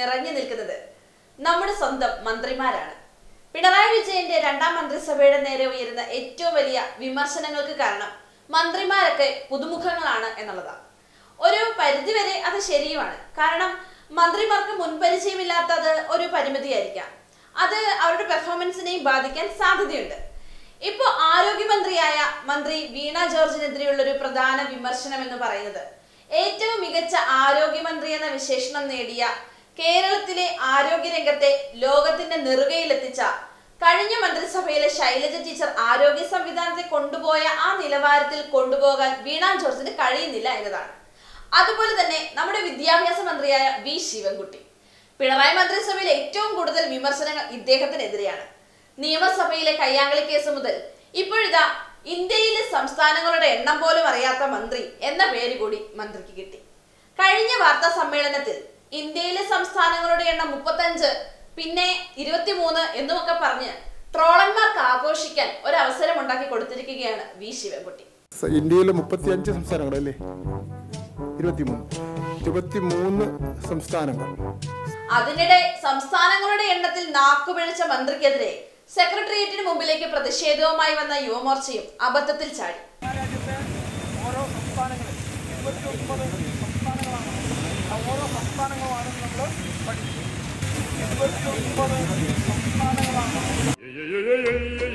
നിറഞ്ഞു നിൽക്കുന്നത് നമ്മുടെ സ്വന്തം മന്ത്രിമാരാണ് പിണറായി വിജയന്റെ രണ്ടാം മന്ത്രിസഭയുടെ നേരെ ഉയരുന്ന ഏറ്റവും വലിയ വിമർശനങ്ങൾക്ക് കാരണം മന്ത്രിമാരൊക്കെ പുതുമുഖങ്ങളാണ് എന്നുള്ളതാണ് ഒരു പരിധിവരെ അത് ശരിയുമാണ് കാരണം മന്ത്രിമാർക്ക് മുൻപരിചയമില്ലാത്തത് ഒരു പരിമിതിയായിരിക്കാം അത് അവരുടെ പെർഫോമൻസിനെയും ബാധിക്കാൻ സാധ്യതയുണ്ട് ഇപ്പോൾ ആരോഗ്യമന്ത്രിയായ മന്ത്രി വീണ ജോർജിനെതിരെയുള്ള ഒരു പ്രധാന വിമർശനം എന്ന് പറയുന്നത് ഏറ്റവും മികച്ച ആരോഗ്യമന്ത്രി എന്ന വിശേഷണം നേടിയ കേരളത്തിലെ ആരോഗ്യരംഗത്തെ ലോകത്തിന്റെ നെറുകയിലെത്തിച്ച കഴിഞ്ഞ മന്ത്രിസഭയിലെ ശൈലജ ടീച്ചർ ആരോഗ്യ സംവിധാനത്തെ കൊണ്ടുപോയ ആ നിലവാരത്തിൽ കൊണ്ടുപോകാൻ വീണ ജോർജിന് കഴിയുന്നില്ല എന്നതാണ് അതുപോലെ തന്നെ നമ്മുടെ വിദ്യാഭ്യാസ മന്ത്രിയായ വി ശിവൻകുട്ടി പിണറായി മന്ത്രിസഭയിൽ ഏറ്റവും കൂടുതൽ വിമർശനങ്ങൾ ഇദ്ദേഹത്തിനെതിരെയാണ് നിയമസഭയിലെ കയ്യാങ്കളി കേസ് മുതൽ ഇപ്പോഴിതാ ഇന്ത്യയിലെ സംസ്ഥാനങ്ങളുടെ എണ്ണം പോലും അറിയാത്ത മന്ത്രി എന്ന പേര് കൂടി മന്ത്രിക്ക് കിട്ടി കഴിഞ്ഞ വാർത്താ സമ്മേളനത്തിൽ ഇന്ത്യയിലെ സംസ്ഥാനങ്ങളുടെ എണ്ണം മുപ്പത്തഞ്ച് പിന്നെ ഇരുപത്തിമൂന്ന് എന്നുമൊക്കെ പറഞ്ഞ് ട്രോളന്മാർക്ക് ആഘോഷിക്കാൻ ഒരു അവസരം ഉണ്ടാക്കി കൊടുത്തിരിക്കുകയാണ് വി ശിവൻകുട്ടി സ- ഇന്ത്യയിലെ മുപ്പത്തി അഞ്ച് സംസ്ഥാനങ്ങളല്ലേ ഇരുപത്തിമൂന്ന് ഇരുപത്തിമൂന്ന് സംസ്ഥാനങ്ങൾ അതിനിടെ സംസ്ഥാനങ്ങളുടെ എണ്ണത്തിൽ നാക്കുപിഴച്ച മന്ത്രിക്കെതിരെ സെക്രട്ടേറിയറ്റിന് മുമ്പിലേക്ക് പ്രതിഷേധവുമായി വന്ന യുവമോർച്ചയും അബദ്ധത്തിൽ ചാടി രാജ്യത്തെ ഓരോ സംസ്ഥാനങ്ങളിൽ ഇരുപത്തിയൊൻപത് സംസ്ഥാനങ്ങളാണ് ആ ഓരോ സംസ്ഥാനങ്ങളുമാണ് നമ്മൾ പഠിക്കുന്നത് ഇരുപത്തിയൊൻപത് സംസ്ഥാനങ്ങളാണ്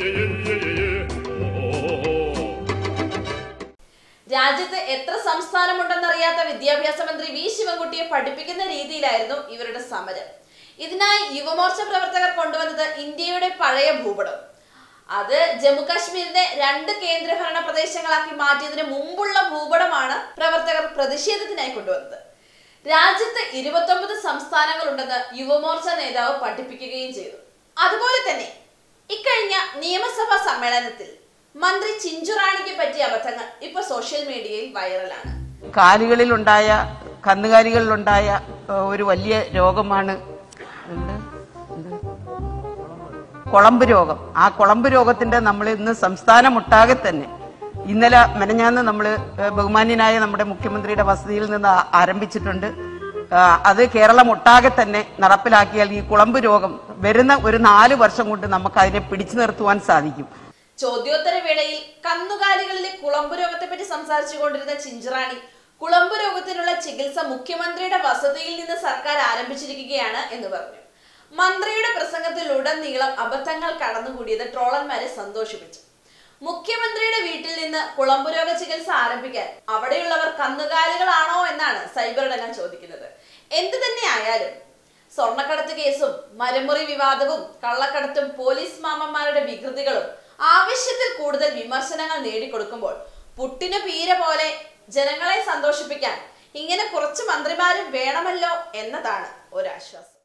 രാജ്യത്ത് എത്ര സംസ്ഥാനമുണ്ടെന്നറിയാത്ത വിദ്യാഭ്യാസ മന്ത്രി വി ശിവൻകുട്ടിയെ പഠിപ്പിക്കുന്ന രീതിയിലായിരുന്നു ഇവരുടെ സമരം ഇതിനായി യുവമോർച്ച പ്രവർത്തകർ കൊണ്ടുവന്നത് ഇന്ത്യയുടെ പഴയ ഭൂപടം അത് ജമ്മു കാശ്മീരിനെ രണ്ട് കേന്ദ്രഭരണ പ്രദേശങ്ങളാക്കി മാറ്റിയതിന് മുമ്പുള്ള ഭൂപടമാണ് പ്രവർത്തകർ പ്രതിഷേധത്തിനായി കൊണ്ടുവന്നത് രാജ്യത്ത് ഇരുപത്തൊമ്പത് സംസ്ഥാനങ്ങളുണ്ടെന്ന് യുവമോർച്ച നേതാവ് പഠിപ്പിക്കുകയും ചെയ്തു അതുപോലെ തന്നെ ഇക്കഴിഞ്ഞ നിയമസഭാ സമ്മേളനത്തിൽ മന്ത്രി ചിഞ്ചുറാണിക്ക് പറ്റിയ അബദ്ധങ്ങൾ ഇപ്പൊ സോഷ്യൽ മീഡിയയിൽ വൈറലാണ് കാലുകളിലുണ്ടായ കന്നുകാലികളിലുണ്ടായ ഏഹ്, ഒരു വലിയ രോഗമാണ് എന്ത്? എന്ത്? കുളമ്പ് രോഗം ആ കുളമ്പ് രോഗത്തിന്റെ നമ്മൾ ഇന്ന് സംസ്ഥാനമൊട്ടാകെ തന്നെ ഇന്നലെ മെനഞ്ഞാന്ന് നമ്മൾ ബഹുമാന്യനായ നമ്മുടെ മുഖ്യമന്ത്രിയുടെ വസതിയിൽ നിന്ന് ആ- ആരംഭിച്ചിട്ടുണ്ട് ആ, അത് കേരളം ഒട്ടാകെ തന്നെ നടപ്പിലാക്കിയാൽ ഈ കുളമ്പ് രോഗം വരുന്ന ഒരു നാല് വർഷം കൊണ്ട് നമുക്ക് അതിനെ പിടിച്ചു നിർത്തുവാൻ സാധിക്കും ചോദ്യോത്തര വേളയിൽ കന്നുകാലികളിലെ കുളമ്പ് രോഗത്തെ പറ്റി സംസാരിച്ചു കൊണ്ടിരുന്ന ചിഞ്ചുറാണി കുളമ്പ് രോഗത്തിനുള്ള ചികിത്സ മുഖ്യമന്ത്രിയുടെ വസതിയിൽ നിന്ന് സർക്കാർ ആരംഭിച്ചിരിക്കുകയാണ് എന്ന് പറഞ്ഞു മന്ത്രിയുടെ പ്രസംഗത്തിൽ ഉടനീളം അബദ്ധങ്ങൾ കടന്നുകൂടിയത് ട്രോളന്മാരെ സന്തോഷിപ്പിച്ചു മുഖ്യമന്ത്രിയുടെ വീട്ടിൽ നിന്ന് കുളമ്പ് രോഗ ചികിത്സ ആരംഭിക്കാൻ അവിടെയുള്ളവർ കന്നുകാലികളാണോ എന്നാണ് സൈബർ ഇടങ്ങൾ ചോദിക്കുന്നത് എന്തു തന്നെ ആയാലും സ്വർണ്ണക്കടത്ത് കേസും മരമുറി വിവാദവും കള്ളക്കടത്തും പോലീസ് മാമന്മാരുടെ വികൃതികളും ആവശ്യത്തിൽ കൂടുതൽ വിമർശനങ്ങൾ നേടിക്കൊടുക്കുമ്പോൾ പുട്ടിന് പീര പോലെ ജനങ്ങളെ സന്തോഷിപ്പിക്കാൻ ഇങ്ങനെ കുറച്ച് മന്ത്രിമാരും വേണമല്ലോ എന്നതാണ് ഒരാശ്വാസം